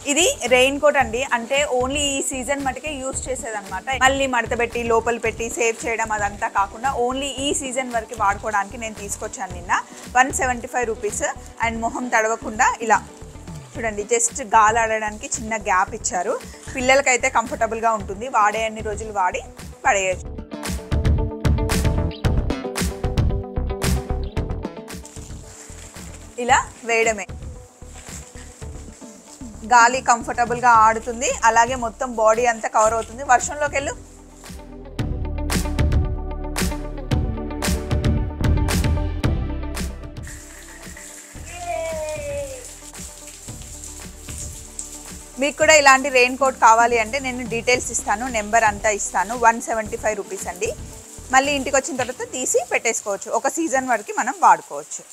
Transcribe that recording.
ఇది rain coat అండి అంటే ఓన్లీ ఈ సీజన్ మటుకే యూస్ చేసేదన్నమాట మళ్ళీ మడత పెట్టి లోపల పెట్టి సేవ్ చేయడం అదంతా కాకుండా ఓన్లీ ఈ సీజన్ వరకు వాడుకోవడానికి నేను తీసుకొచ్చాను నిన్న one seventy five rupees and మొహం తడవకుండా ఇలా చూడండి జస్ట్ గాలి ఆడడానికి చిన్న గ్యాప్ ఇచ్చారు పిల్లలకైతే కంఫర్టబుల్గా ఉంటుంది వాడే అన్ని రోజులు వాడి పడేయచ్చు ఇలా వేయడమే గాలి కంఫర్టబుల్గా ఆడుతుంది అలాగే మొత్తం బాడీ అంతా కవర్ అవుతుంది వర్షంలోకి వెళ్ళు మీకు కూడా ఇలాంటి రెయిన్ కోట్ కావాలి అంటే నేను డీటెయిల్స్ ఇస్తాను నెంబర్ అంతా ఇస్తాను వన్ సెవెంటీ ఫైవ్ రూపీస్ అండి మళ్ళీ ఇంటికి వచ్చిన తర్వాత తీసి పెట్టేసుకోవచ్చు ఒక సీజన్ వరకు మనం వాడుకోవచ్చు